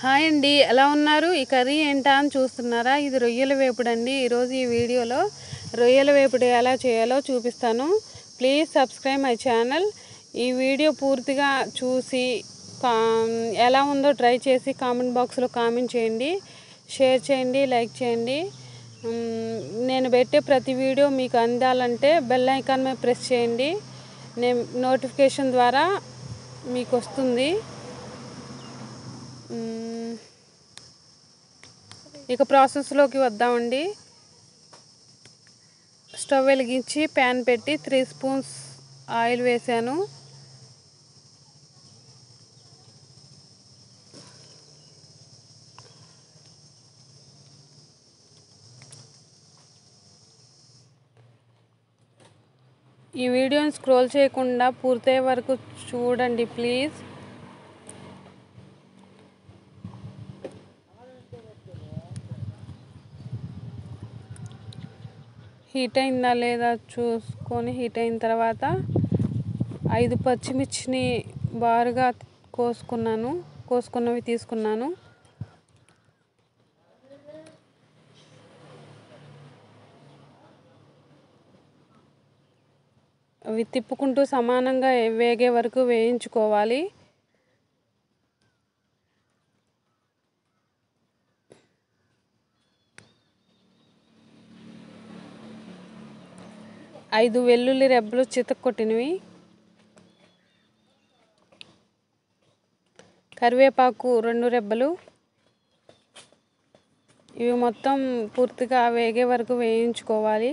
Hi అండి ఎలా ఉన్నారు ఈ కర్రీ ఏంటా అని చూస్తున్నారా ఇది రొయ్యల వేపుడు అండి ఈరోజు ఈ వీడియోలో రొయ్యల వేపుడు ఎలా చేయాలో చూపిస్తాను ప్లీజ్ సబ్స్క్రైబ్ మై ఛానల్ ఈ వీడియో పూర్తిగా చూసి కా- ఎలా ఉందో ట్రై చేసి కామెంట్ బాక్స్లో కామెంట్ చేయండి షేర్ చేయండి లైక్ చేయండి మ్, నేను పెట్టే ప్రతి వీడియో మీకు అందాలంటే బెల్ ఐకాన్ మీద ప్రెస్ చేయండి నేను నోటిఫికేషన్ ద్వారా మీకు వస్తుంది మ్మ్. ఇక ప్రాసెస్లోకి వద్దామండి స్టవ్ వెలిగించి ప్యాన్ పెట్టి త్రీ స్పూన్స్ ఆయిల్ వేసాను ఈ వీడియోని స్క్రోల్ చేయకుండా పూర్తయ్యే వరకు చూడండి ప్లీజ్ హీట్ అయిందా లేదా చూసుకొని హీట్ అయిన తర్వాత ఐదు పచ్చిమిర్చిని బారుగా కోసుకున్నాను కోసుకున్నవి తీసుకున్నాను అవి తిప్పుకుంటూ సమానంగా వేగే వరకు వేయించుకోవాలి ఐదు వెల్లుల్లి రెబ్బలు చితక్కొట్టినవి కరివేపాకు రెండు రెబ్బలు ఇవి మొత్తం పూర్తిగా వేగే వరకు వేయించుకోవాలి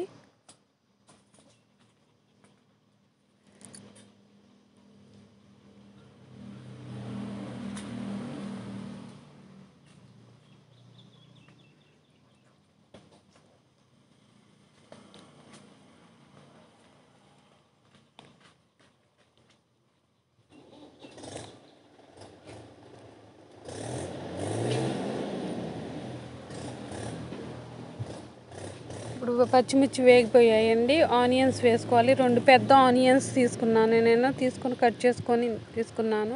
ఇప్పుడు పచ్చిమిర్చి వేగిపోయాయండి ఆనియన్స్ వేసుకోవాలి రెండు పెద్ద ఆనియన్స్ తీసుకున్నాను నేను తీసుకొని కట్ చేసుకొని తీసుకున్నాను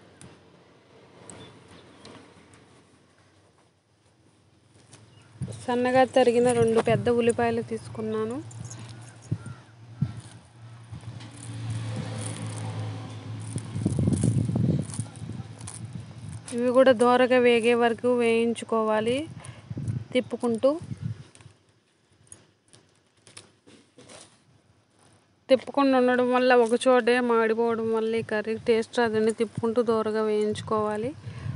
సన్నగా తరిగిన రెండు పెద్ద ఉల్లిపాయలు తీసుకున్నాను ఇవి కూడా దోరగా వేగే వరకు వేయించుకోవాలి తిప్పుకుంటూ తిప్పకుండా ఉండడం వల్ల ఒక చోటే మాడిపోవడం వల్ల ఈ కర్రీ టేస్ట్ రాదండి తిప్పుకుంటూ దూరగా వేయించుకోవాలి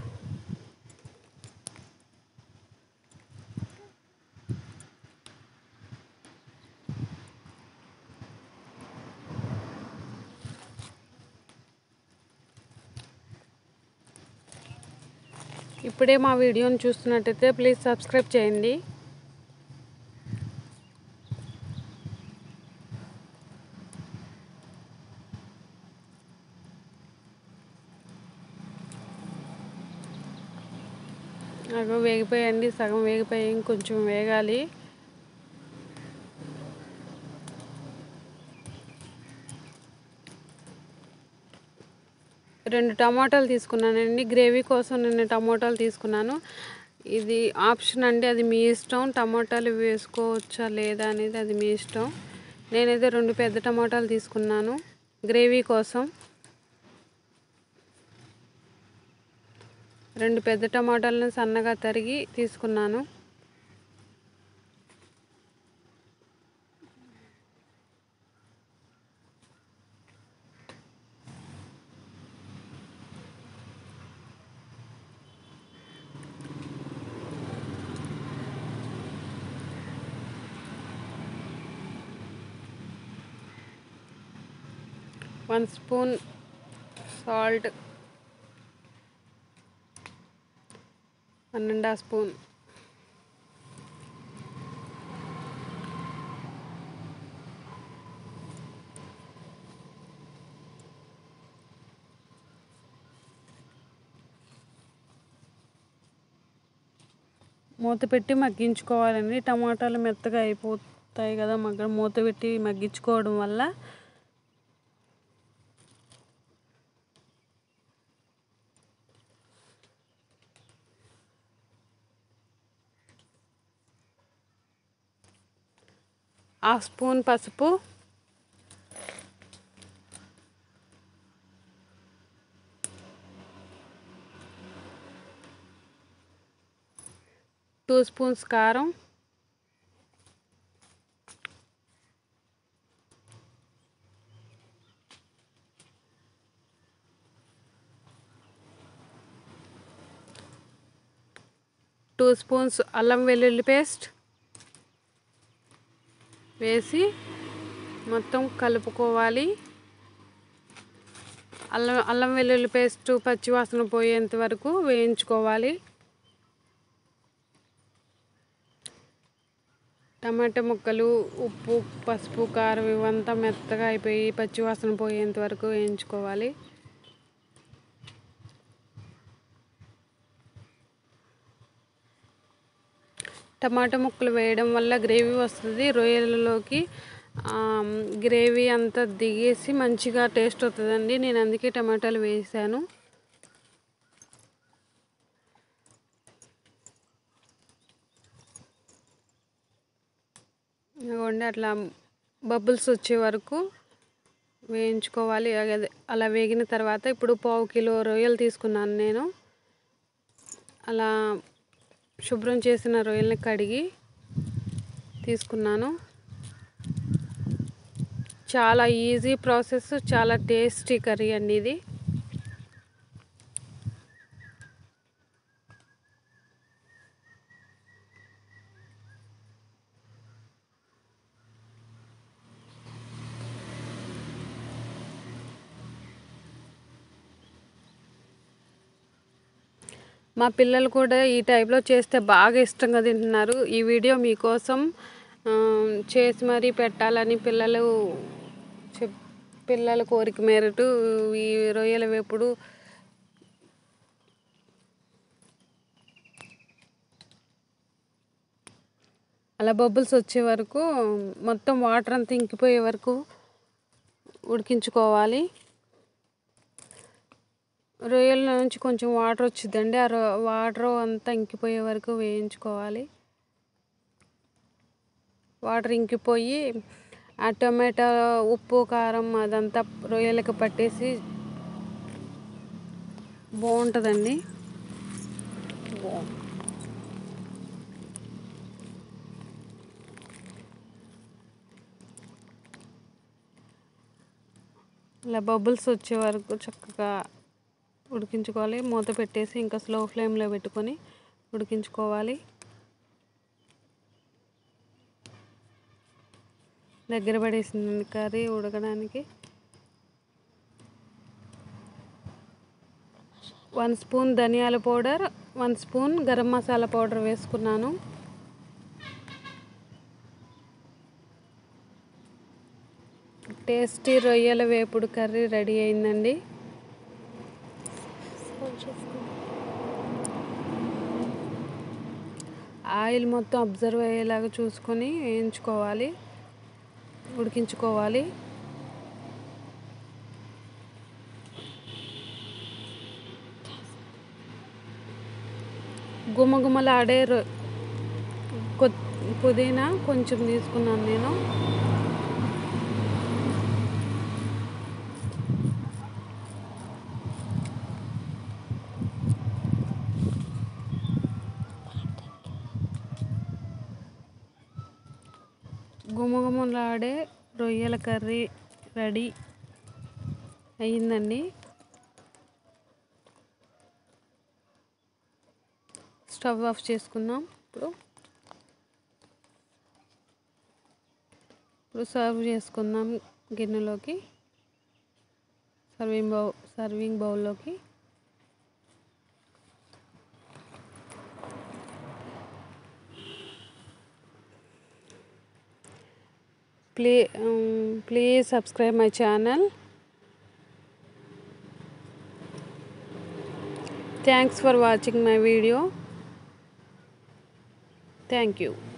ఇప్పుడే మా వీడియోని చూస్తున్నట్టయితే ప్లీజ్ సబ్స్క్రైబ్ చేయండి అగో వేగిపోయండి సగం వేగిపోయి ఇంకొంచెం వేగాలి రెండు టమాటాలు తీసుకున్నానండి గ్రేవీ కోసం నేను టమాటాలు తీసుకున్నాను ఇది ఆప్షన్ అండి అది మీ ఇష్టం టమాటాలు వేసుకోవచ్చా లేదా అనేది అది మీ ఇష్టం నేనైతే రెండు పెద్ద టమాటాలు తీసుకున్నాను గ్రేవీ కోసం రెండు పెద్ద టమాటాలను సన్నగా తరిగి తీసుకున్నాను one spoon salt one and half spoon మూత పెట్టి మగ్గించుకోవాలండి టమాటాలు మెత్తగా అయిపోతాయి కదా మగ్గ మూత పెట్టి మగ్గించుకోవడం వల్ల హాఫ్ స్పూన్ పసుపు టూ స్పూన్స్ కారం టూ స్పూన్స్ అల్లం వెల్లుల్లి పేస్ట్ వేసి మొత్తం కలుపుకోవాలి అల్లం అల్లం వెల్లుల్లి పేస్ట్ పచ్చివాసన పోయేంత వరకు వేయించుకోవాలి టమాటా ముక్కలు ఉప్పు పసుపు కారం ఇవంతా మెత్తగా అయిపోయి పచ్చివాసన పోయేంత వరకు వేయించుకోవాలి టమాటా ముక్కలు వేయడం వల్ల గ్రేవీ వస్తుంది రొయ్యలలోకి గ్రేవీ అంతా దిగేసి మంచిగా టేస్ట్ వస్తుందండి నేను అందుకే టమాటాలు వేసాను ఇదిగోండి అట్లా బబుల్స్ వచ్చే వరకు వేయించుకోవాలి అదే అలా వేగిన తర్వాత ఇప్పుడు పావు కిలో రొయ్యలు తీసుకున్నాను నేను అలా శుభ్రం చేసిన రొయ్యల్ని కడిగి తీసుకున్నాను చాలా ఈజీ ప్రాసెస్ చాలా టేస్టీ కర్రీ అండి ఇది మా పిల్లలు కూడా ఈ టైప్లో చేస్తే బాగా ఇష్టంగా తింటున్నారు ఈ వీడియో మీకోసం ఆ, చేసి మరీ పెట్టాలని పిల్లలు చెప్ పిల్లల కోరిక మేరకు ఈ రొయ్యల వేపుడు అలా బబుల్స్ వచ్చే వరకు మొత్తం వాటర్ అంతా ఇంకిపోయే వరకు ఉడికించుకోవాలి రొయ్యల నుంచి కొంచెం వాటర్ వచ్చిందండి ఆ రొ వాటర్ అంతా ఇంకిపోయే వరకు వేయించుకోవాలి వాటర్ ఇంకిపోయి ఆ టొమాటో ఉప్పు కారం అదంతా రొయ్యలకు పట్టేసి బాగుంటుందండి బాగుంది ఇలా బబుల్స్ వచ్చే వరకు చక్కగా ఉడికించుకోవాలి మూత పెట్టేసి ఇంకా స్లో ఫ్లేమ్లో పెట్టుకొని ఉడికించుకోవాలి దగ్గర పడేసింది కర్రీ ఉడకడానికి వన్ స్పూన్ ధనియాల powder one spoon garam masala powder వేసుకున్నాను టేస్టీ రొయ్యల వేపుడు కర్రీ రెడీ అయిందండి ఆయిల్ మొత్తం అబ్జర్వ్ అయ్యేలాగా చూసుకొని వేయించుకోవాలి ఉడికించుకోవాలి గుమగుమలాడే రొ కొ- పుదీనా కొంచెం తీసుకున్నాను నేను గుమగుమలాడే రొయ్యల కర్రీ రెడీ అయ్యిందండి స్టవ్ ఆఫ్ చేసుకుందాం ఇప్పుడు ఇప్పుడు సర్వ్ చేసుకుందాం గిన్నెలోకి సర్వింగ్ బౌ సర్వింగ్ బౌల్లోకి ప్లీ please subscribe my channel thanks for watching my video thank you